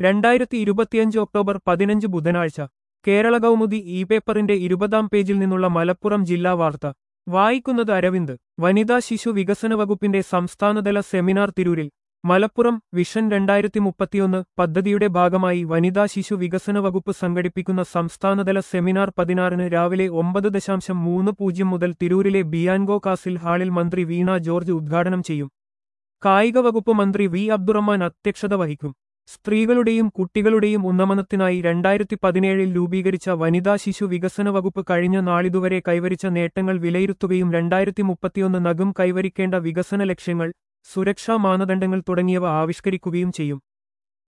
രണ്ടായിരത്തി ഇരുപത്തിയഞ്ച് ഒക്ടോബർ പതിനഞ്ച് ബുധനാഴ്ച കേരള കൗമുദി ഇ പേപ്പറിന്റെ ഇരുപതാം പേജിൽ നിന്നുള്ള മലപ്പുറം ജില്ലാ വാർത്ത വായിക്കുന്നത് അരവിന്ദ് വനിതാ ശിശു വികസന വകുപ്പിന്റെ സംസ്ഥാനതല സെമിനാർ തിരൂരിൽ മലപ്പുറം വിഷൻ രണ്ടായിരത്തി മുപ്പത്തിയൊന്ന് പദ്ധതിയുടെ ഭാഗമായി വനിതാ ശിശു വികസന വകുപ്പ് സംഘടിപ്പിക്കുന്ന സംസ്ഥാനതല സെമിനാർ പതിനാറിന് രാവിലെ ഒമ്പത് ദശാംശം മൂന്ന് പൂജ്യം മുതൽ തിരൂരിലെ ബിയാൻഗോ കാസിൽ ഹാളിൽ മന്ത്രി വീണ ജോർജ് ഉദ്ഘാടനം ചെയ്യും കായിക വകുപ്പ് മന്ത്രി വി അബ്ദുറഹ്മാൻ അധ്യക്ഷത വഹിക്കും സ്ത്രീകളുടെയും കുട്ടികളുടെയും ഉന്നമനത്തിനായി രണ്ടായിരത്തി പതിനേഴിൽ രൂപീകരിച്ച വനിതാ ശിശു വികസന വകുപ്പ് കഴിഞ്ഞ നാളിതുവരെ കൈവരിച്ച നേട്ടങ്ങൾ വിലയിരുത്തുകയും രണ്ടായിരത്തി മുപ്പത്തിയൊന്ന് നഗം കൈവരിക്കേണ്ട വികസന ലക്ഷ്യങ്ങൾ സുരക്ഷാ മാനദണ്ഡങ്ങൾ തുടങ്ങിയവ ആവിഷ്കരിക്കുകയും ചെയ്യും